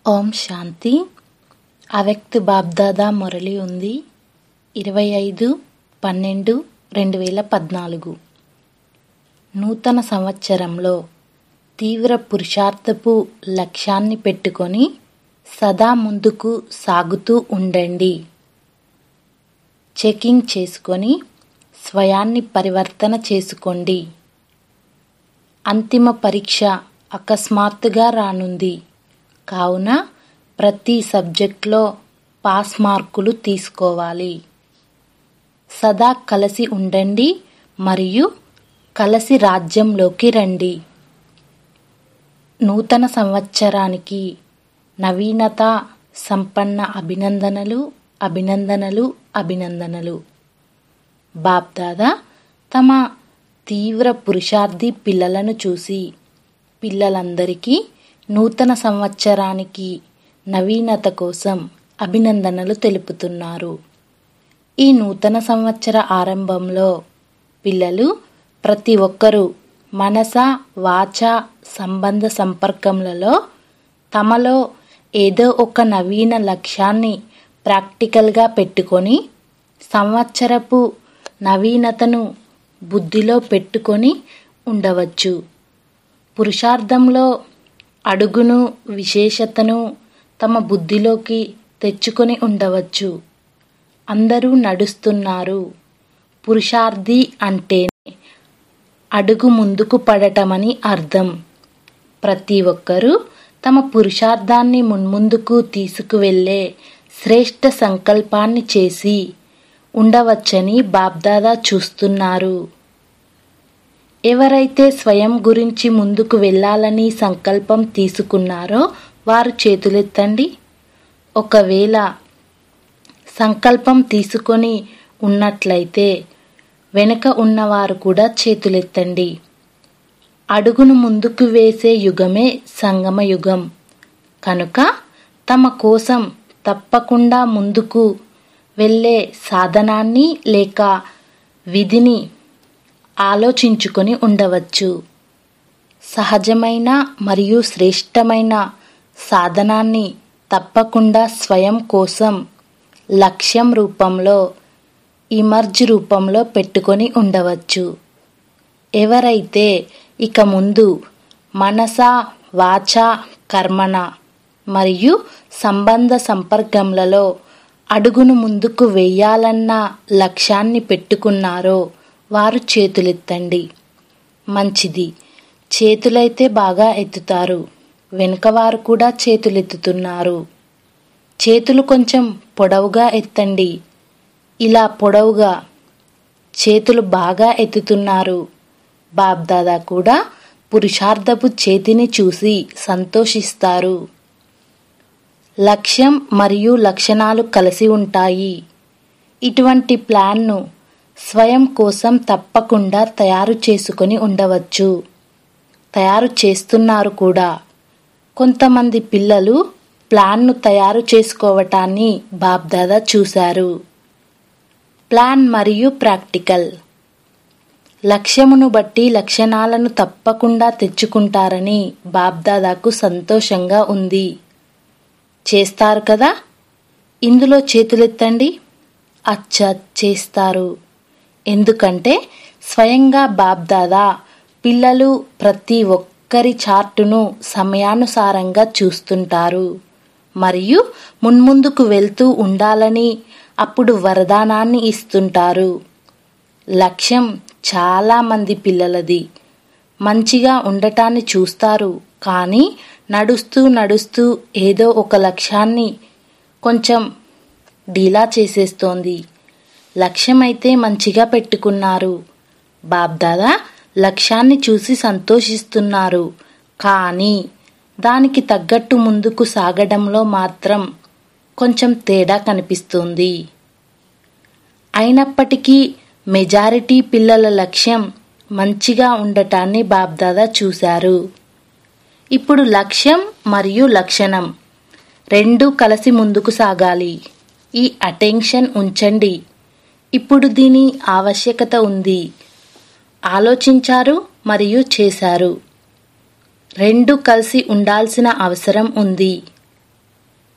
ఓం శాంతి అవెక్త్ బాబ్దాదా మురళి ఉంది ఇరవై ఐదు పన్నెండు రెండు వేల పద్నాలుగు నూతన సంవత్సరంలో తీవ్ర పురుషార్థపు లక్ష్యాన్ని పెట్టుకొని సదా ముందుకు సాగుతూ ఉండండి చెకింగ్ చేసుకొని స్వయాన్ని పరివర్తన చేసుకోండి అంతిమ పరీక్ష అకస్మాత్తుగా రానుంది కావున ప్రతి సబ్జెక్ట్లో పాస్ మార్కులు తీసుకోవాలి సదా కలిసి ఉండండి మరియు కలిసి రాజ్యంలోకి రండి నూతన సంవత్సరానికి నవీనత సంపన్న అభినందనలు అభినందనలు అభినందనలు బాప్దాదా తమ తీవ్ర పురుషార్థి పిల్లలను చూసి పిల్లలందరికీ నూతన సంవత్సరానికి నవీనత కోసం అభినందనలు తెలుపుతున్నారు ఈ నూతన సంవత్సర ఆరంభంలో పిల్లలు ప్రతి ఒక్కరూ మనస వాచ సంబంధ సంపర్కములలో తమలో ఏదో ఒక నవీన లక్ష్యాన్ని ప్రాక్టికల్గా పెట్టుకొని సంవత్సరపు నవీనతను బుద్ధిలో పెట్టుకొని ఉండవచ్చు పురుషార్థంలో అడుగును విశేషతను తమ బుద్ధిలోకి తెచ్చుకొని ఉండవచ్చు అందరూ నడుస్తున్నారు పురుషార్థి అంటేనే అడుగు ముందుకు పడటమని అర్థం ప్రతి ఒక్కరూ తమ పురుషార్థాన్ని మున్ముందుకు తీసుకువెళ్ళే శ్రేష్ఠ సంకల్పాన్ని చేసి ఉండవచ్చని బాబ్దాదా చూస్తున్నారు ఎవరైతే స్వయం గురించి ముందుకు వెళ్ళాలని సంకల్పం తీసుకున్నారో వారు చేతులెత్తండి ఒకవేళ సంకల్పం తీసుకొని ఉన్నట్లయితే వెనుక ఉన్నవారు కూడా చేతులెత్తండి అడుగును ముందుకు వేసే యుగమే సంగమ యుగం కనుక తమ కోసం తప్పకుండా ముందుకు వెళ్ళే సాధనాన్ని లేక విధిని ఆలోచించుకొని ఉండవచ్చు సహజమైన మరియు శ్రేష్టమైన సాధనాన్ని తప్పకుండా స్వయం కోసం లక్ష్యం రూపంలో ఇమర్జ్ రూపంలో పెట్టుకొని ఉండవచ్చు ఎవరైతే ఇక ముందు మనస వాచ కర్మణ మరియు సంబంధ సంపర్కములలో అడుగును ముందుకు వెయ్యాలన్న లక్ష్యాన్ని పెట్టుకున్నారో వారు చేతులెత్తండి మంచిది చేతులైతే బాగా ఎత్తుతారు వెనుకవారు కూడా చేతులెత్తుతున్నారు చేతులు కొంచెం పొడవుగా ఎత్తండి ఇలా పొడవుగా చేతులు బాగా ఎత్తుతున్నారు బాబ్దాదా కూడా పురుషార్థపు చేతిని చూసి సంతోషిస్తారు లక్ష్యం మరియు లక్షణాలు కలిసి ఉంటాయి ఇటువంటి ప్లాన్ను స్వయం కోసం తప్పకుండా తయారు చేసుకొని ఉండవచ్చు తయారు చేస్తున్నారు కూడా కొంతమంది పిల్లలు ప్లాన్ను తయారు చేసుకోవటాన్ని బాబ్దాదా చూశారు ప్లాన్ మరియు ప్రాక్టికల్ లక్ష్యమును బట్టి లక్షణాలను తప్పకుండా తెచ్చుకుంటారని బాబ్దాదాకు సంతోషంగా ఉంది చేస్తారు కదా ఇందులో చేతులెత్తండి అచ్చ చేస్తారు ఎందుకంటే స్వయంగా బాబ్దాదా పిల్లలు ప్రతి ఒక్కరి చార్టును సమయానుసారంగా చూస్తుంటారు మరియు మున్ముందుకు వెళ్తూ ఉండాలని అప్పుడు వరదానాన్ని ఇస్తుంటారు లక్ష్యం చాలా మంది పిల్లలది మంచిగా ఉండటాన్ని చూస్తారు కానీ నడుస్తూ నడుస్తూ ఏదో ఒక లక్ష్యాన్ని కొంచెం డీలా చేసేస్తోంది లక్ష్యమైతే మంచిగా పెట్టుకున్నారు బాబ్దాదా లక్ష్యాన్ని చూసి సంతోషిస్తున్నారు కానీ దానికి తగ్గట్టు ముందుకు సాగడంలో మాత్రం కొంచెం తేడా కనిపిస్తుంది అయినప్పటికీ మెజారిటీ పిల్లల లక్ష్యం మంచిగా ఉండటాన్ని బాబ్దాదా చూశారు ఇప్పుడు లక్ష్యం మరియు లక్షణం రెండు కలిసి ముందుకు సాగాలి ఈ అటెన్షన్ ఉంచండి ఇప్పుడు దీని ఆవశ్యకత ఉంది ఆలోచించారు మరియు చేశారు రెండు కలిసి ఉండాల్సిన అవసరం ఉంది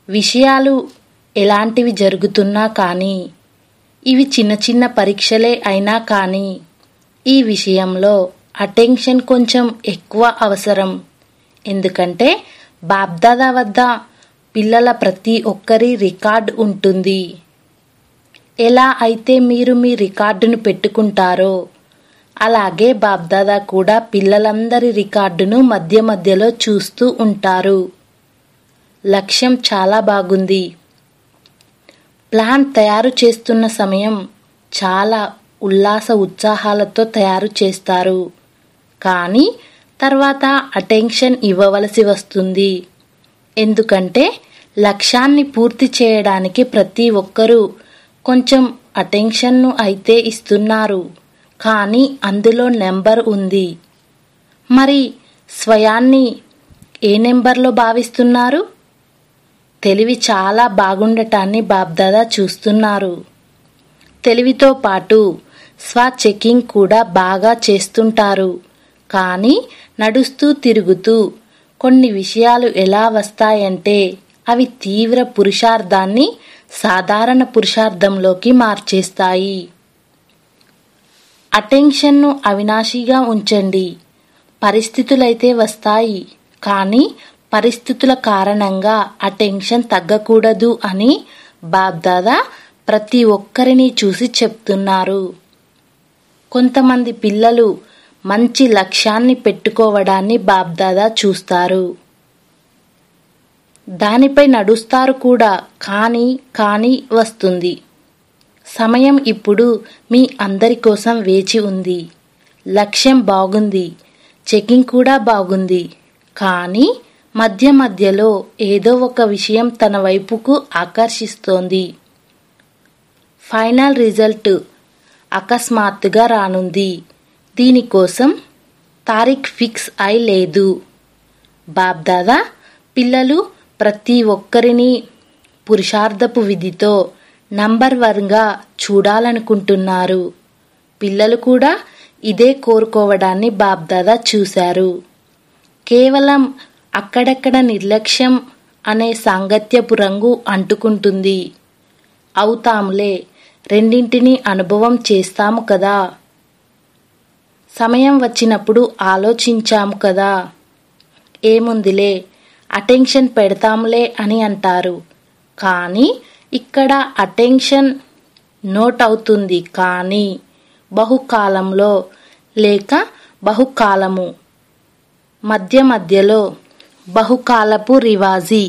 విషయాలు ఎలాంటివి జరుగుతున్నా కానీ ఇవి చిన్న చిన్న పరీక్షలే అయినా కానీ ఈ విషయంలో అటెన్షన్ కొంచెం ఎక్కువ అవసరం ఎందుకంటే బాబ్దాదా వద్ద పిల్లల ప్రతి ఒక్కరి రికార్డ్ ఉంటుంది ఎలా అయితే మీరు మీ రికార్డును పెట్టుకుంటారో అలాగే బాబ్దాదా కూడా పిల్లలందరి రికార్డును మధ్య మధ్యలో చూస్తూ ఉంటారు లక్ష్యం చాలా బాగుంది ప్లాన్ తయారు చేస్తున్న సమయం చాలా ఉల్లాస ఉత్సాహాలతో తయారు చేస్తారు కానీ తర్వాత అటెన్షన్ ఇవ్వవలసి వస్తుంది ఎందుకంటే లక్ష్యాన్ని పూర్తి చేయడానికి ప్రతి ఒక్కరూ కొంచెం అటెన్షన్ను అయితే ఇస్తున్నారు కానీ అందులో నెంబర్ ఉంది మరి స్వయాన్ని ఏ నెంబర్లో భావిస్తున్నారు తెలివి చాలా బాగుండటాన్ని బాబ్దాదా చూస్తున్నారు తెలివితో పాటు స్వ చెకింగ్ కూడా బాగా చేస్తుంటారు కానీ నడుస్తూ తిరుగుతూ కొన్ని విషయాలు ఎలా వస్తాయంటే అవి తీవ్ర పురుషార్థాన్ని సాధారణ పురుషార్థంలోకి మార్చేస్తాయి అటెన్షన్ను అవినాశిగా ఉంచండి పరిస్థితులైతే వస్తాయి కానీ పరిస్థితుల కారణంగా అటెన్షన్ తగ్గకూడదు అని బాబ్దాదా ప్రతి ఒక్కరిని చూసి చెప్తున్నారు కొంతమంది పిల్లలు మంచి లక్ష్యాన్ని పెట్టుకోవడాన్ని బాబ్దాదా చూస్తారు దానిపై నడుస్తారు కూడా కానీ కానీ వస్తుంది సమయం ఇప్పుడు మీ అందరి కోసం వేచి ఉంది లక్ష్యం బాగుంది చెకింగ్ కూడా బాగుంది కానీ మధ్య మధ్యలో ఏదో ఒక విషయం తన వైపుకు ఆకర్షిస్తోంది ఫైనల్ రిజల్ట్ అకస్మాత్తుగా రానుంది దీనికోసం తారీఖ్ ఫిక్స్ అయి లేదు బాబ్దాదా పిల్లలు ప్రతి ఒక్కరిని పురుషార్థపు విధితో నంబర్ వన్గా చూడాలనుకుంటున్నారు పిల్లలు కూడా ఇదే కోరుకోవడాన్ని బాబ్దాదా చూశారు కేవలం అక్కడక్కడ నిర్లక్ష్యం అనే సాంగత్యపు రంగు అంటుకుంటుంది అవుతాములే రెండింటినీ అనుభవం చేస్తాము కదా సమయం వచ్చినప్పుడు ఆలోచించాము కదా ఏముందిలే అటెన్షన్ పెడతాములే అని అంటారు కానీ ఇక్కడ అటెన్షన్ నోట్ అవుతుంది కానీ బహుకాలంలో లేక బహుకాలము మధ్య మధ్యలో బహుకాలపు రివాజీ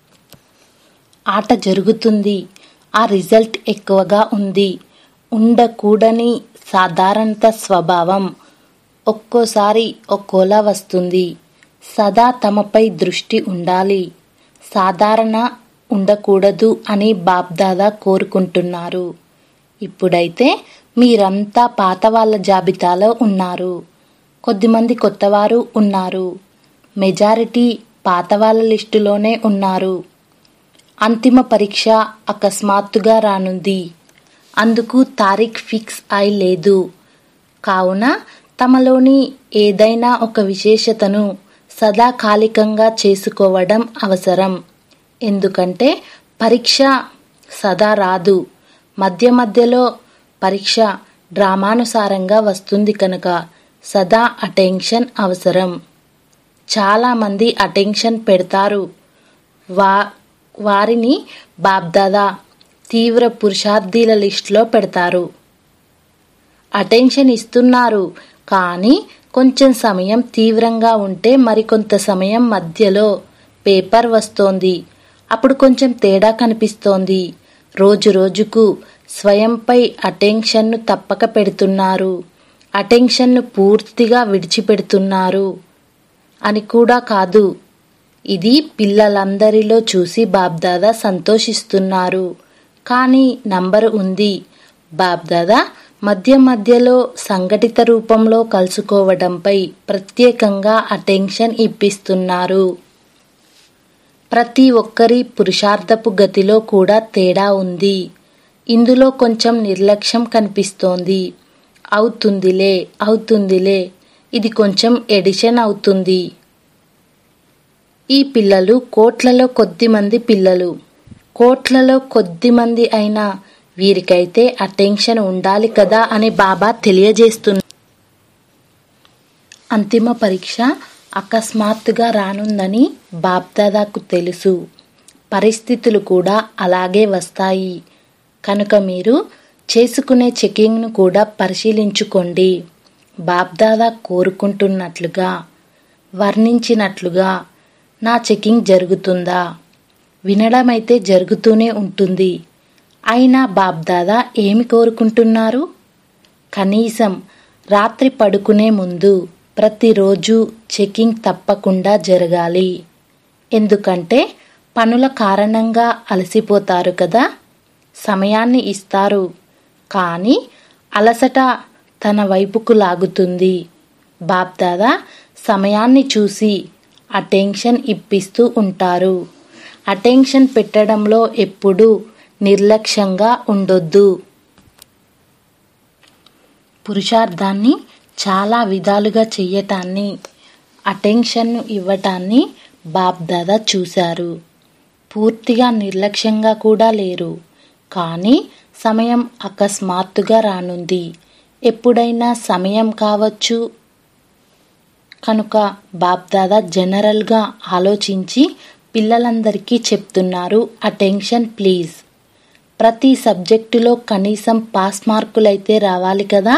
ఆట జరుగుతుంది ఆ రిజల్ట్ ఎక్కువగా ఉంది ఉండకూడని సాధారణత స్వభావం ఒక్కోసారి ఒక్కోలా వస్తుంది సదా తమపై దృష్టి ఉండాలి సాధారణ ఉండకూడదు అని బాబ్దాదా కోరుకుంటున్నారు ఇప్పుడైతే మీరంతా పాత వాళ్ళ జాబితాలో ఉన్నారు కొద్దిమంది కొత్తవారు ఉన్నారు మెజారిటీ పాత వాళ్ళ లిస్టులోనే ఉన్నారు అంతిమ పరీక్ష అకస్మాత్తుగా రానుంది అందుకు తారీఖ్ ఫిక్స్ అయి లేదు కావున తమలోని ఏదైనా ఒక విశేషతను సదాకాలికంగా చేసుకోవడం అవసరం ఎందుకంటే పరీక్ష సదా రాదు మధ్య మధ్యలో పరీక్ష డ్రామానుసారంగా వస్తుంది కనుక సదా అటెన్షన్ అవసరం చాలామంది అటెన్షన్ పెడతారు వా వారిని బాబ్దాదా తీవ్ర పురుషార్థీల లిస్టులో పెడతారు అటెన్షన్ ఇస్తున్నారు కానీ కొంచెం సమయం తీవ్రంగా ఉంటే మరికొంత సమయం మధ్యలో పేపర్ వస్తోంది అప్పుడు కొంచెం తేడా కనిపిస్తోంది రోజు రోజుకు స్వయంపై అటెన్షన్ను తప్పక పెడుతున్నారు అటెన్షన్ను పూర్తిగా విడిచిపెడుతున్నారు అని కూడా కాదు ఇది పిల్లలందరిలో చూసి బాబ్దాదా సంతోషిస్తున్నారు కానీ నంబరు ఉంది బాబ్దాదా మధ్య మధ్యలో సంఘటిత రూపంలో కలుసుకోవడంపై ప్రత్యేకంగా అటెన్షన్ ఇప్పిస్తున్నారు ప్రతి ఒక్కరి పురుషార్థపు గతిలో కూడా తేడా ఉంది ఇందులో కొంచెం నిర్లక్ష్యం కనిపిస్తోంది అవుతుందిలే అవుతుందిలే ఇది కొంచెం ఎడిషన్ అవుతుంది ఈ పిల్లలు కోట్లలో కొద్ది మంది పిల్లలు కోట్లలో కొద్ది మంది అయినా వీరికైతే అటెన్షన్ ఉండాలి కదా అని బాబా తెలియజేస్తున్నారు అంతిమ పరీక్ష అకస్మాత్తుగా రానుందని బాబ్దాదాకు తెలుసు పరిస్థితులు కూడా అలాగే వస్తాయి కనుక మీరు చేసుకునే చెకింగ్ను కూడా పరిశీలించుకోండి బాబ్దాదా కోరుకుంటున్నట్లుగా వర్ణించినట్లుగా నా చెకింగ్ జరుగుతుందా వినడమైతే జరుగుతూనే ఉంటుంది అయినా బాబ్దాదా ఏమి కోరుకుంటున్నారు కనీసం రాత్రి పడుకునే ముందు ప్రతిరోజు చెకింగ్ తప్పకుండా జరగాలి ఎందుకంటే పనుల కారణంగా అలసిపోతారు కదా సమయాన్ని ఇస్తారు కానీ అలసట తన వైపుకు లాగుతుంది బాప్దాదా సమయాన్ని చూసి అటెన్షన్ ఇప్పిస్తూ ఉంటారు అటెన్షన్ పెట్టడంలో ఎప్పుడూ నిర్లక్ష్యంగా ఉండొద్దు పురుషార్థాన్ని చాలా విధాలుగా చెయ్యటాన్ని అటెన్షన్ను ఇవ్వటాన్ని బాబ్దాదా చూశారు పూర్తిగా నిర్లక్ష్యంగా కూడా లేరు కానీ సమయం అకస్మాత్తుగా రానుంది ఎప్పుడైనా సమయం కావచ్చు కనుక బాబ్దాదా జనరల్గా ఆలోచించి పిల్లలందరికీ చెప్తున్నారు అటెన్షన్ ప్లీజ్ ప్రతి సబ్జెక్టులో కనీసం పాస్ మార్కులైతే రావాలి కదా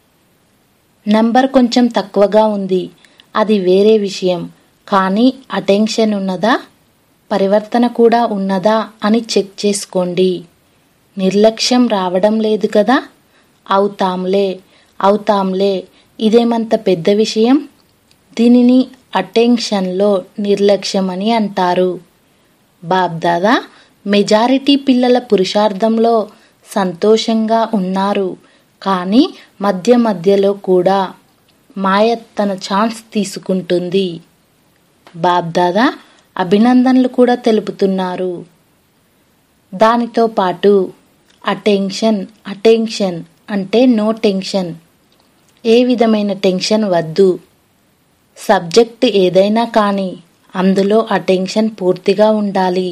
నంబర్ కొంచెం తక్కువగా ఉంది అది వేరే విషయం కానీ అటెన్షన్ ఉన్నదా పరివర్తన కూడా ఉన్నదా అని చెక్ చేసుకోండి నిర్లక్ష్యం రావడం లేదు కదా అవుతాంలే అవుతాంలే ఇదేమంత పెద్ద విషయం దీనిని అటెన్షన్లో నిర్లక్ష్యం అని అంటారు బాబ్దాదా మెజారిటీ పిల్లల పురుషార్థంలో సంతోషంగా ఉన్నారు కానీ మధ్య మధ్యలో కూడా మాయ తన ఛాన్స్ తీసుకుంటుంది బాబ్దాదా అభినందనలు కూడా తెలుపుతున్నారు దానితో పాటు అటెన్షన్ అటెన్షన్ అంటే నో టెన్షన్ ఏ విధమైన టెన్షన్ వద్దు సబ్జెక్ట్ ఏదైనా కానీ అందులో అటెన్షన్ పూర్తిగా ఉండాలి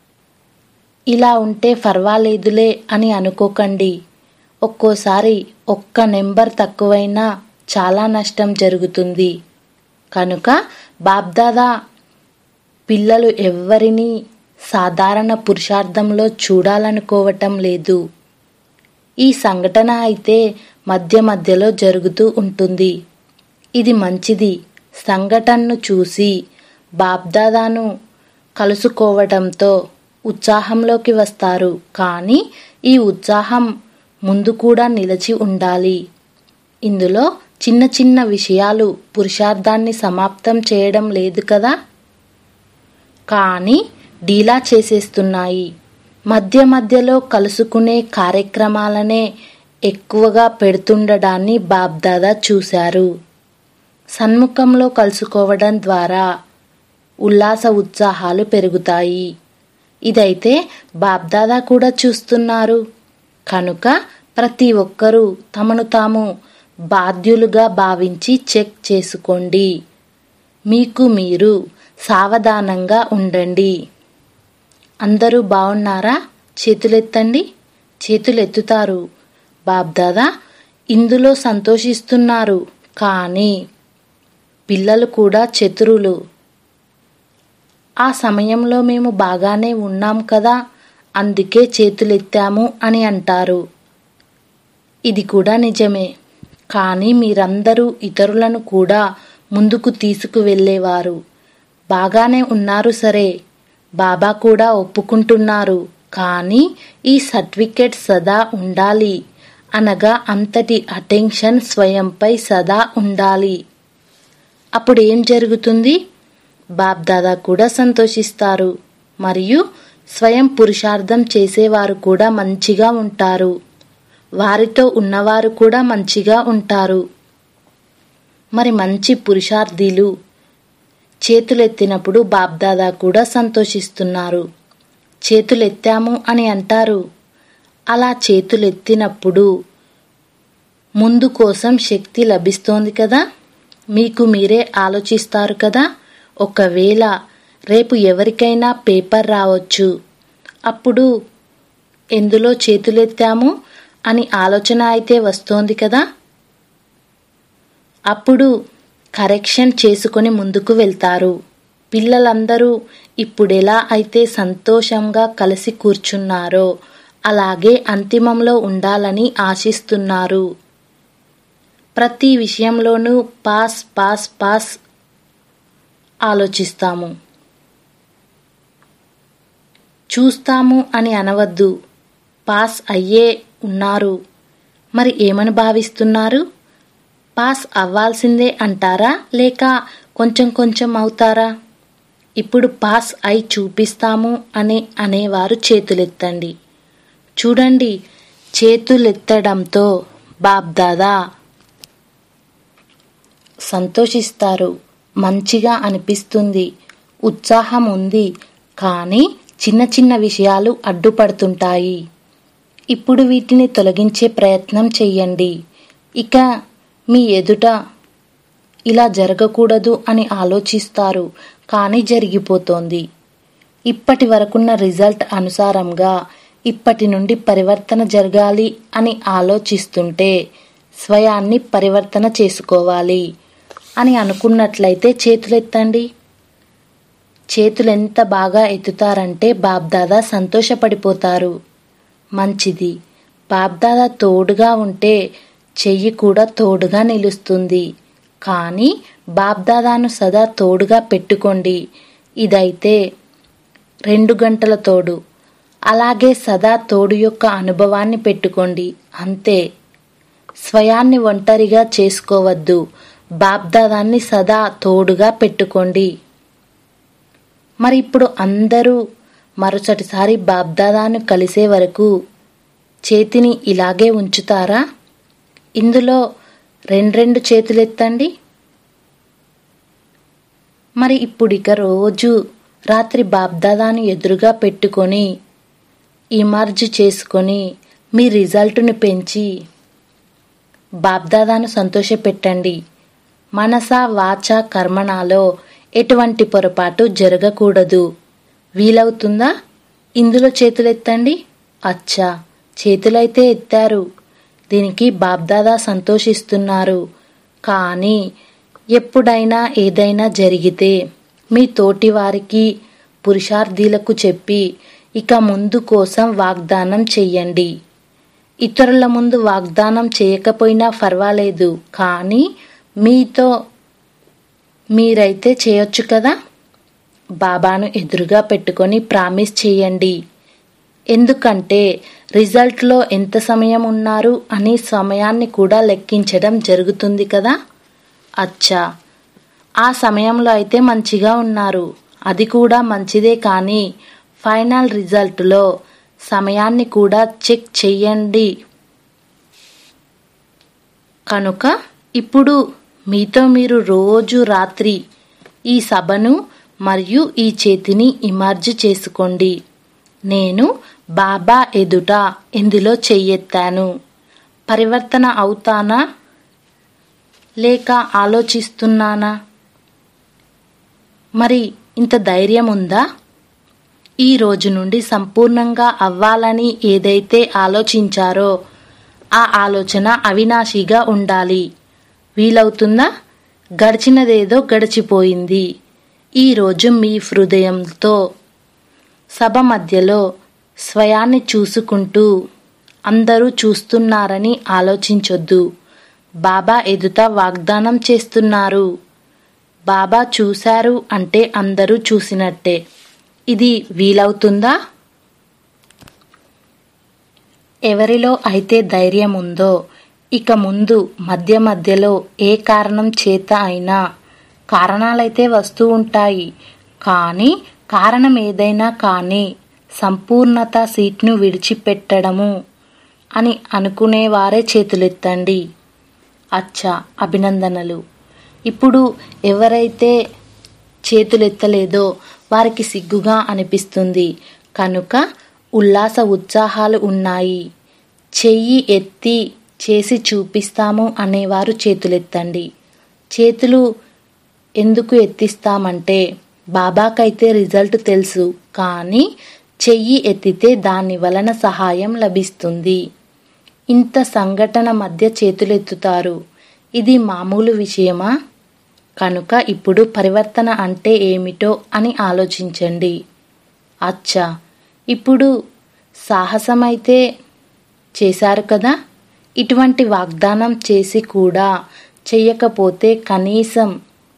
ఇలా ఉంటే పర్వాలేదులే అని అనుకోకండి ఒక్కోసారి ఒక్క నెంబర్ తక్కువైనా చాలా నష్టం జరుగుతుంది కనుక బాబ్దాదా పిల్లలు ఎవ్వరినీ సాధారణ పురుషార్థంలో చూడాలనుకోవటం లేదు ఈ సంఘటన అయితే మధ్య మధ్యలో జరుగుతూ ఉంటుంది ఇది మంచిది సంఘటనను చూసి బాబ్దాదాను కలుసుకోవడంతో ఉత్సాహంలోకి వస్తారు కానీ ఈ ఉత్సాహం ముందు కూడా నిలిచి ఉండాలి ఇందులో చిన్న చిన్న విషయాలు పురుషార్థాన్ని సమాప్తం చేయడం లేదు కదా కానీ డీలా చేసేస్తున్నాయి మధ్య మధ్యలో కలుసుకునే కార్యక్రమాలనే ఎక్కువగా పెడుతుండడాన్ని బాబ్దాదా చూశారు సన్ముఖంలో కలుసుకోవడం ద్వారా ఉల్లాస ఉత్సాహాలు పెరుగుతాయి ఇదైతే బాబ్దాదా కూడా చూస్తున్నారు కనుక ప్రతి ఒక్కరూ తమను తాము బాధ్యులుగా భావించి చెక్ చేసుకోండి మీకు మీరు సావధానంగా ఉండండి అందరూ బాగున్నారా చేతులెత్తండి చేతులెత్తుతారు బాబ్దాదా ఇందులో సంతోషిస్తున్నారు కానీ పిల్లలు కూడా చతురులు ఆ సమయంలో మేము బాగానే ఉన్నాం కదా అందుకే చేతులెత్తాము అని అంటారు ఇది కూడా నిజమే కానీ మీరందరూ ఇతరులను కూడా ముందుకు తీసుకువెళ్ళేవారు బాగానే ఉన్నారు సరే బాబా కూడా ఒప్పుకుంటున్నారు కానీ ఈ సర్టిఫికెట్ సదా ఉండాలి అనగా అంతటి అటెన్షన్ స్వయంపై సదా ఉండాలి అప్పుడు ఏం జరుగుతుంది బాబ్దాదా కూడా సంతోషిస్తారు మరియు స్వయం పురుషార్థం చేసేవారు కూడా మంచిగా ఉంటారు వారితో ఉన్నవారు కూడా మంచిగా ఉంటారు మరి మంచి పురుషార్థిలు చేతులెత్తినప్పుడు బాబ్దాదా కూడా సంతోషిస్తున్నారు చేతులెత్తాము అని అంటారు అలా చేతులెత్తినప్పుడు ముందు కోసం శక్తి లభిస్తోంది కదా మీకు మీరే ఆలోచిస్తారు కదా ఒకవేళ రేపు ఎవరికైనా పేపర్ రావచ్చు అప్పుడు ఎందులో చేతులెత్తాము అని ఆలోచన అయితే వస్తోంది కదా అప్పుడు కరెక్షన్ చేసుకొని ముందుకు వెళ్తారు పిల్లలందరూ ఇప్పుడెలా అయితే సంతోషంగా కలిసి కూర్చున్నారో అలాగే అంతిమంలో ఉండాలని ఆశిస్తున్నారు ప్రతి విషయంలోనూ పాస్ పాస్ పాస్ ఆలోచిస్తాము చూస్తాము అని అనవద్దు పాస్ అయ్యే ఉన్నారు మరి ఏమని భావిస్తున్నారు పాస్ అవ్వాల్సిందే అంటారా లేక కొంచెం కొంచెం అవుతారా ఇప్పుడు పాస్ అయి చూపిస్తాము అని అనేవారు చేతులెత్తండి చూడండి చేతులెత్తడంతో బాబ్దాదా సంతోషిస్తారు మంచిగా అనిపిస్తుంది ఉత్సాహం ఉంది కానీ చిన్న చిన్న విషయాలు అడ్డుపడుతుంటాయి ఇప్పుడు వీటిని తొలగించే ప్రయత్నం చెయ్యండి ఇక మీ ఎదుట ఇలా జరగకూడదు అని ఆలోచిస్తారు కానీ జరిగిపోతోంది ఇప్పటి వరకున్న రిజల్ట్ అనుసారంగా ఇప్పటి నుండి పరివర్తన జరగాలి అని ఆలోచిస్తుంటే స్వయాన్ని పరివర్తన చేసుకోవాలి అని అనుకున్నట్లయితే చేతులెత్తండి చేతులు ఎంత బాగా ఎత్తుతారంటే బాబ్దాదా సంతోషపడిపోతారు మంచిది బాబ్దాదా తోడుగా ఉంటే చెయ్యి కూడా తోడుగా నిలుస్తుంది కానీ బాబ్దాదాను సదా తోడుగా పెట్టుకోండి ఇదైతే రెండు గంటల తోడు అలాగే సదా తోడు యొక్క అనుభవాన్ని పెట్టుకోండి అంతే స్వయాన్ని ఒంటరిగా చేసుకోవద్దు బాబ్దాదాన్ని సదా తోడుగా పెట్టుకోండి మరి ఇప్పుడు అందరూ మరుసటిసారి బాబ్దాదాను కలిసే వరకు చేతిని ఇలాగే ఉంచుతారా ఇందులో రెండ్రెండు చేతులెత్తండి మరి ఇప్పుడు ఇక రోజు రాత్రి బాబ్దాదాను ఎదురుగా పెట్టుకొని ఇమర్జ్ చేసుకొని మీ రిజల్ట్ను పెంచి బాబ్దాదాను సంతోషపెట్టండి మనస వాచ కర్మణాలో ఎటువంటి పొరపాటు జరగకూడదు వీలవుతుందా ఇందులో చేతులెత్తండి అచ్చా చేతులైతే ఎత్తారు దీనికి బాబ్దాదా సంతోషిస్తున్నారు కానీ ఎప్పుడైనా ఏదైనా జరిగితే మీ తోటి వారికి పురుషార్థీలకు చెప్పి ఇక ముందు కోసం వాగ్దానం చెయ్యండి ఇతరుల ముందు వాగ్దానం చేయకపోయినా పర్వాలేదు కానీ మీతో మీరైతే చేయొచ్చు కదా బాబాను ఎదురుగా పెట్టుకొని ప్రామిస్ చేయండి ఎందుకంటే రిజల్ట్లో ఎంత సమయం ఉన్నారు అని సమయాన్ని కూడా లెక్కించడం జరుగుతుంది కదా అచ్చా ఆ సమయంలో అయితే మంచిగా ఉన్నారు అది కూడా మంచిదే కానీ ఫైనల్ రిజల్ట్లో సమయాన్ని కూడా చెక్ చెయ్యండి కనుక ఇప్పుడు మీతో మీరు రోజు రాత్రి ఈ సభను మరియు ఈ చేతిని ఇమర్జ్ చేసుకోండి నేను బాబా ఎదుట ఇందులో చెయ్యెత్తాను పరివర్తన అవుతానా లేక ఆలోచిస్తున్నానా మరి ఇంత ధైర్యం ఉందా ఈ రోజు నుండి సంపూర్ణంగా అవ్వాలని ఏదైతే ఆలోచించారో ఆ ఆలోచన అవినాశిగా ఉండాలి వీలవుతుందా గడిచినదేదో గడిచిపోయింది ఈరోజు మీ హృదయంతో సభ మధ్యలో స్వయాన్ని చూసుకుంటూ అందరూ చూస్తున్నారని ఆలోచించొద్దు బాబా ఎదుట వాగ్దానం చేస్తున్నారు బాబా చూశారు అంటే అందరూ చూసినట్టే ఇది వీలవుతుందా ఎవరిలో అయితే ధైర్యం ఉందో ఇక ముందు మధ్య మధ్యలో ఏ కారణం చేత అయినా కారణాలైతే వస్తూ ఉంటాయి కానీ కారణం ఏదైనా కానీ సంపూర్ణత సీట్ను విడిచిపెట్టడము అని అనుకునేవారే చేతులెత్తండి అచ్చా అభినందనలు ఇప్పుడు ఎవరైతే చేతులెత్తలేదో వారికి సిగ్గుగా అనిపిస్తుంది కనుక ఉల్లాస ఉత్సాహాలు ఉన్నాయి చెయ్యి ఎత్తి చేసి చూపిస్తాము అనేవారు చేతులెత్తండి చేతులు ఎందుకు ఎత్తిస్తామంటే బాబాకైతే రిజల్ట్ తెలుసు కానీ చెయ్యి ఎత్తితే దాని వలన సహాయం లభిస్తుంది ఇంత సంఘటన మధ్య చేతులెత్తుతారు ఇది మామూలు విషయమా కనుక ఇప్పుడు పరివర్తన అంటే ఏమిటో అని ఆలోచించండి అచ్చా ఇప్పుడు సాహసమైతే చేశారు కదా ఇటువంటి వాగ్దానం చేసి కూడా చెయ్యకపోతే కనీసం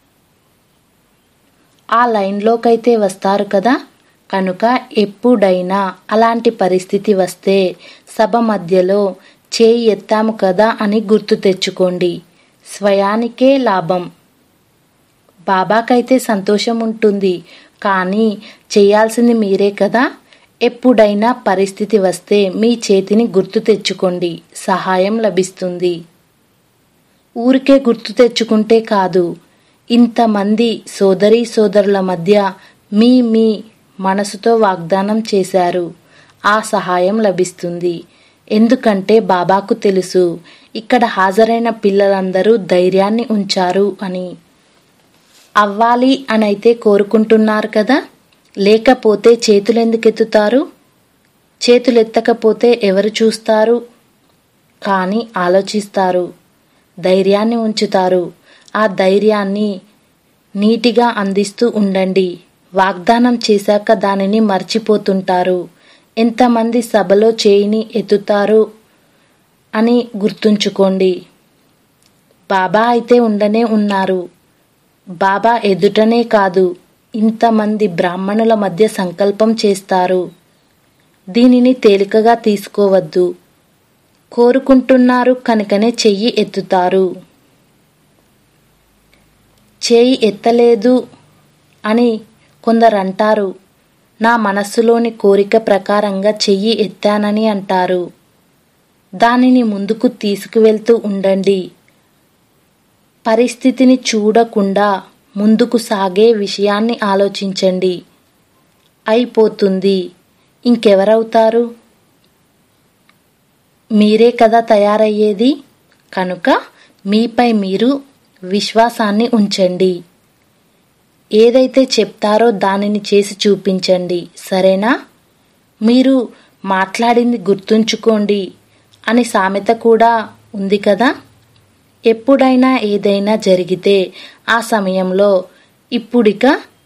ఆ లైన్లోకైతే వస్తారు కదా కనుక ఎప్పుడైనా అలాంటి పరిస్థితి వస్తే సభ మధ్యలో చేయి ఎత్తాము కదా అని గుర్తు తెచ్చుకోండి స్వయానికే లాభం బాబాకైతే సంతోషం ఉంటుంది కానీ చేయాల్సింది మీరే కదా ఎప్పుడైనా పరిస్థితి వస్తే మీ చేతిని గుర్తు తెచ్చుకోండి సహాయం లభిస్తుంది ఊరికే గుర్తు తెచ్చుకుంటే కాదు ఇంతమంది సోదరీ సోదరుల మధ్య మీ మీ మనసుతో వాగ్దానం చేశారు ఆ సహాయం లభిస్తుంది ఎందుకంటే బాబాకు తెలుసు ఇక్కడ హాజరైన పిల్లలందరూ ధైర్యాన్ని ఉంచారు అని అవ్వాలి అనైతే కోరుకుంటున్నారు కదా లేకపోతే చేతులెందుకెత్తుతారు చేతులెత్తకపోతే ఎవరు చూస్తారు కానీ ఆలోచిస్తారు ధైర్యాన్ని ఉంచుతారు ఆ ధైర్యాన్ని నీటిగా అందిస్తూ ఉండండి వాగ్దానం చేశాక దానిని మర్చిపోతుంటారు ఎంతమంది సభలో చేయిని ఎత్తుతారు అని గుర్తుంచుకోండి బాబా అయితే ఉండనే ఉన్నారు బాబా ఎదుటనే కాదు ఇంతమంది బ్రాహ్మణుల మధ్య సంకల్పం చేస్తారు దీనిని తేలికగా తీసుకోవద్దు కోరుకుంటున్నారు కనుకనే చెయ్యి ఎత్తుతారు చేయి ఎత్తలేదు అని కొందరు అంటారు నా మనస్సులోని కోరిక ప్రకారంగా చెయ్యి ఎత్తానని అంటారు దానిని ముందుకు తీసుకువెళ్తూ ఉండండి పరిస్థితిని చూడకుండా ముందుకు సాగే విషయాన్ని ఆలోచించండి అయిపోతుంది ఇంకెవరవుతారు మీరే కదా తయారయ్యేది కనుక మీపై మీరు విశ్వాసాన్ని ఉంచండి ఏదైతే చెప్తారో దానిని చేసి చూపించండి సరేనా మీరు మాట్లాడింది గుర్తుంచుకోండి అని సామెత కూడా ఉంది కదా ఎప్పుడైనా ఏదైనా జరిగితే ఆ సమయంలో ఇప్పుడిక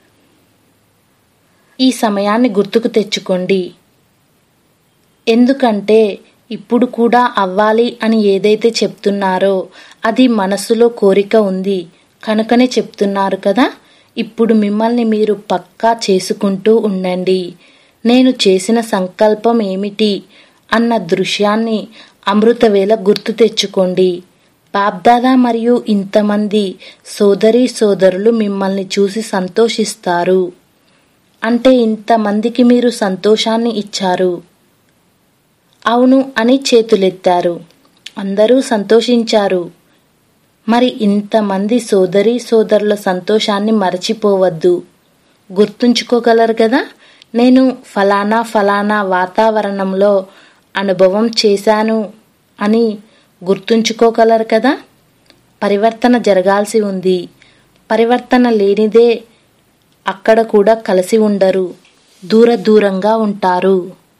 ఈ సమయాన్ని గుర్తుకు తెచ్చుకోండి ఎందుకంటే ఇప్పుడు కూడా అవ్వాలి అని ఏదైతే చెప్తున్నారో అది మనసులో కోరిక ఉంది కనుకనే చెప్తున్నారు కదా ఇప్పుడు మిమ్మల్ని మీరు పక్కా చేసుకుంటూ ఉండండి నేను చేసిన సంకల్పం ఏమిటి అన్న దృశ్యాన్ని అమృతవేళ గుర్తు తెచ్చుకోండి బాబ్దాదా మరియు ఇంతమంది సోదరీ సోదరులు మిమ్మల్ని చూసి సంతోషిస్తారు అంటే ఇంతమందికి మీరు సంతోషాన్ని ఇచ్చారు అవును అని చేతులెత్తారు అందరూ సంతోషించారు మరి ఇంతమంది సోదరీ సోదరుల సంతోషాన్ని మరచిపోవద్దు గుర్తుంచుకోగలరు కదా నేను ఫలానా ఫలానా వాతావరణంలో అనుభవం చేశాను అని గుర్తుంచుకోగలరు కదా పరివర్తన జరగాల్సి ఉంది పరివర్తన లేనిదే అక్కడ కూడా కలిసి ఉండరు దూర దూరంగా ఉంటారు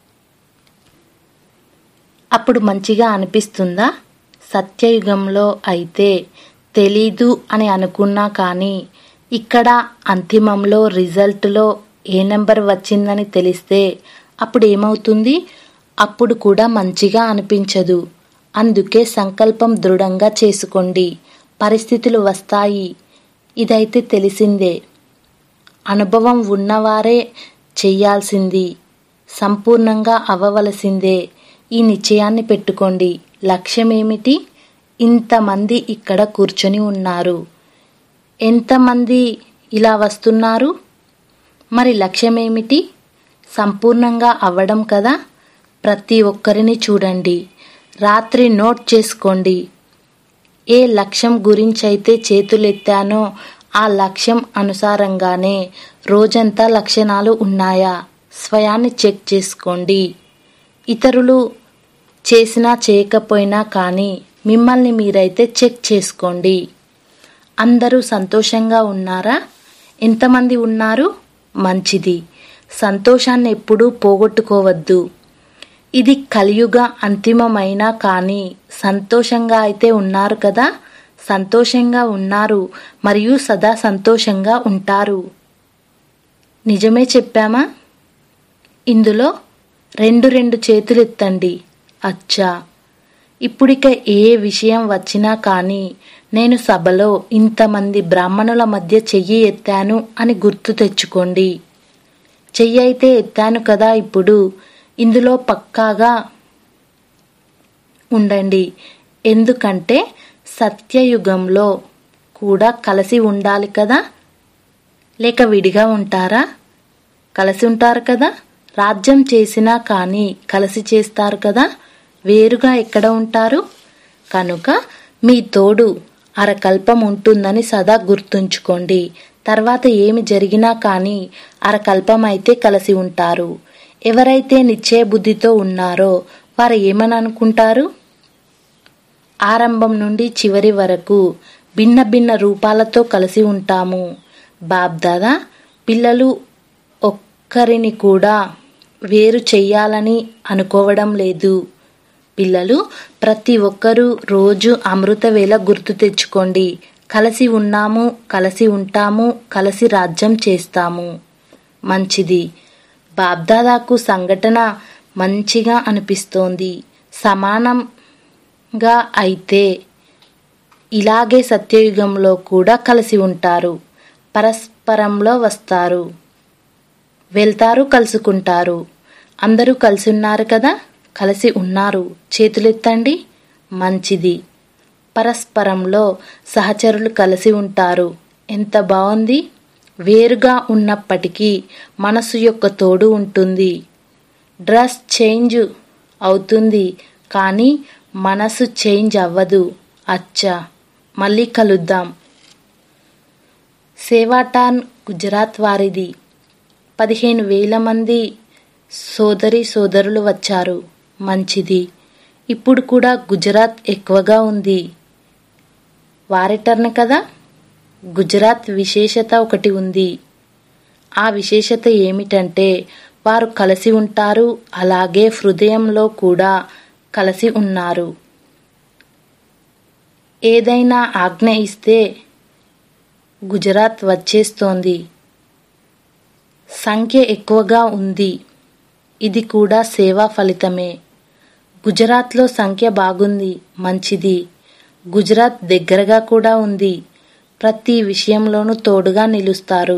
అప్పుడు మంచిగా అనిపిస్తుందా సత్యయుగంలో అయితే తెలీదు అని అనుకున్నా కానీ ఇక్కడ అంతిమంలో రిజల్ట్లో ఏ నెంబర్ వచ్చిందని తెలిస్తే అప్పుడు ఏమవుతుంది అప్పుడు కూడా మంచిగా అనిపించదు అందుకే సంకల్పం దృఢంగా చేసుకోండి పరిస్థితులు వస్తాయి ఇదైతే తెలిసిందే అనుభవం ఉన్నవారే చెయ్యాల్సింది సంపూర్ణంగా అవ్వవలసిందే ఈ నిశ్చయాన్ని పెట్టుకోండి లక్ష్యమేమిటి ఇంతమంది ఇక్కడ కూర్చొని ఉన్నారు ఎంతమంది ఇలా వస్తున్నారు మరి లక్ష్యమేమిటి సంపూర్ణంగా అవ్వడం కదా ప్రతి ఒక్కరిని చూడండి రాత్రి నోట్ చేసుకోండి ఏ లక్ష్యం గురించైతే చేతులెత్తానో ఆ లక్ష్యం అనుసారంగానే రోజంతా లక్షణాలు ఉన్నాయా స్వయాన్ని చెక్ చేసుకోండి ఇతరులు చేసినా చేయకపోయినా కానీ మిమ్మల్ని మీరైతే చెక్ చేసుకోండి అందరూ సంతోషంగా ఉన్నారా ఎంతమంది ఉన్నారు మంచిది సంతోషాన్ని ఎప్పుడూ పోగొట్టుకోవద్దు ఇది కలియుగ అంతిమమైన కానీ సంతోషంగా అయితే ఉన్నారు కదా సంతోషంగా ఉన్నారు మరియు సదా సంతోషంగా ఉంటారు నిజమే చెప్పామా ఇందులో రెండు రెండు చేతులు ఎత్తండి అచ్చా ఇప్పుడిక ఏ విషయం వచ్చినా కానీ నేను సభలో ఇంతమంది బ్రాహ్మణుల మధ్య చెయ్యి ఎత్తాను అని గుర్తు తెచ్చుకోండి చెయ్యి అయితే ఎత్తాను కదా ఇప్పుడు ఇందులో పక్కాగా ఉండండి ఎందుకంటే సత్యయుగంలో కూడా కలిసి ఉండాలి కదా లేక విడిగా ఉంటారా కలిసి ఉంటారు కదా రాజ్యం చేసినా కానీ కలిసి చేస్తారు కదా వేరుగా ఎక్కడ ఉంటారు కనుక మీ తోడు అరకల్పం ఉంటుందని సదా గుర్తుంచుకోండి తర్వాత ఏమి జరిగినా కానీ అరకల్పం అయితే కలిసి ఉంటారు ఎవరైతే నిశ్చయ బుద్ధితో ఉన్నారో వారు ఏమని అనుకుంటారు ఆరంభం నుండి చివరి వరకు భిన్న భిన్న రూపాలతో కలిసి ఉంటాము బాబ్దాదా పిల్లలు ఒక్కరిని కూడా వేరు చెయ్యాలని అనుకోవడం లేదు పిల్లలు ప్రతి ఒక్కరూ రోజు అమృత వేళ గుర్తు తెచ్చుకోండి కలిసి ఉన్నాము కలిసి ఉంటాము కలిసి రాజ్యం చేస్తాము మంచిది బాబ్దాదాకు సంఘటన మంచిగా అనిపిస్తోంది సమానంగా అయితే ఇలాగే సత్యయుగంలో కూడా కలిసి ఉంటారు పరస్పరంలో వస్తారు వెళ్తారు కలుసుకుంటారు అందరూ కలిసి ఉన్నారు కదా కలిసి ఉన్నారు చేతులెత్తండి మంచిది పరస్పరంలో సహచరులు కలిసి ఉంటారు ఎంత బాగుంది వేరుగా ఉన్నప్పటికీ మనసు యొక్క తోడు ఉంటుంది డ్రెస్ చేంజ్ అవుతుంది కానీ మనసు చేంజ్ అవ్వదు అచ్చా మళ్ళీ కలుద్దాం సేవాటాన్ గుజరాత్ వారిది పదిహేను వేల మంది సోదరి సోదరులు వచ్చారు మంచిది ఇప్పుడు కూడా గుజరాత్ ఎక్కువగా ఉంది వారిటర్న్ కదా గుజరాత్ విశేషత ఒకటి ఉంది ఆ విశేషత ఏమిటంటే వారు కలిసి ఉంటారు అలాగే హృదయంలో కూడా కలిసి ఉన్నారు ఏదైనా ఆజ్ఞ ఇస్తే గుజరాత్ వచ్చేస్తోంది సంఖ్య ఎక్కువగా ఉంది ఇది కూడా సేవా ఫలితమే గుజరాత్లో సంఖ్య బాగుంది మంచిది గుజరాత్ దగ్గరగా కూడా ఉంది ప్రతి విషయంలోనూ తోడుగా నిలుస్తారు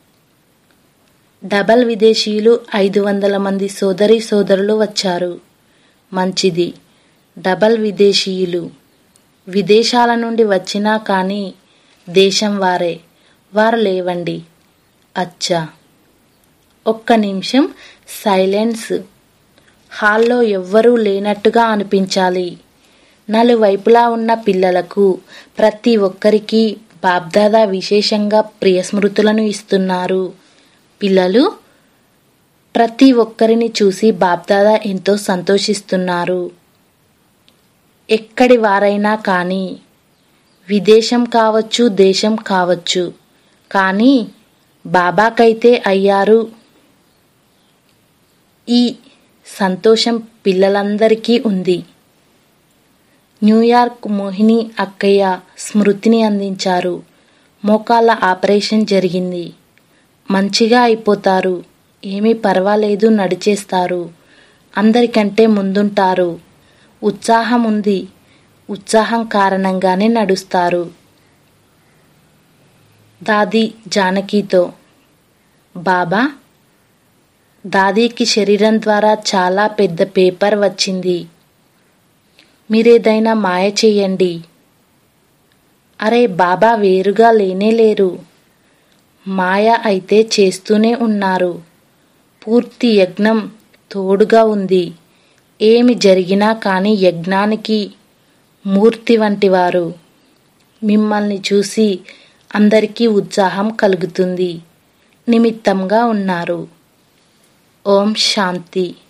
డబల్ విదేశీయులు ఐదు వందల మంది సోదరి సోదరులు వచ్చారు మంచిది డబల్ విదేశీయులు విదేశాల నుండి వచ్చినా కానీ దేశం వారే వారు లేవండి అచ్చా ఒక్క నిమిషం సైలెన్స్ హాల్లో ఎవ్వరూ లేనట్టుగా అనిపించాలి నలువైపులా ఉన్న పిల్లలకు ప్రతి ఒక్కరికి బాబ్దాదా విశేషంగా ప్రియ స్మృతులను ఇస్తున్నారు పిల్లలు ప్రతి ఒక్కరిని చూసి బాబ్దాదా ఎంతో సంతోషిస్తున్నారు ఎక్కడి వారైనా కానీ విదేశం కావచ్చు దేశం కావచ్చు కానీ బాబాకైతే అయ్యారు ఈ సంతోషం పిల్లలందరికీ ఉంది న్యూయార్క్ మోహిని అక్కయ్య స్మృతిని అందించారు మోకాళ్ళ ఆపరేషన్ జరిగింది మంచిగా అయిపోతారు ఏమీ పర్వాలేదు నడిచేస్తారు అందరికంటే ముందుంటారు ఉత్సాహం ఉంది ఉత్సాహం కారణంగానే నడుస్తారు దాది జానకితో బాబా దాదీకి శరీరం ద్వారా చాలా పెద్ద పేపర్ వచ్చింది మీరేదైనా మాయ చేయండి అరే బాబా వేరుగా లేనే లేరు మాయ అయితే చేస్తూనే ఉన్నారు పూర్తి యజ్ఞం తోడుగా ఉంది ఏమి జరిగినా కానీ యజ్ఞానికి మూర్తి వంటివారు మిమ్మల్ని చూసి అందరికీ ఉత్సాహం కలుగుతుంది నిమిత్తంగా ఉన్నారు ఓం శాంతి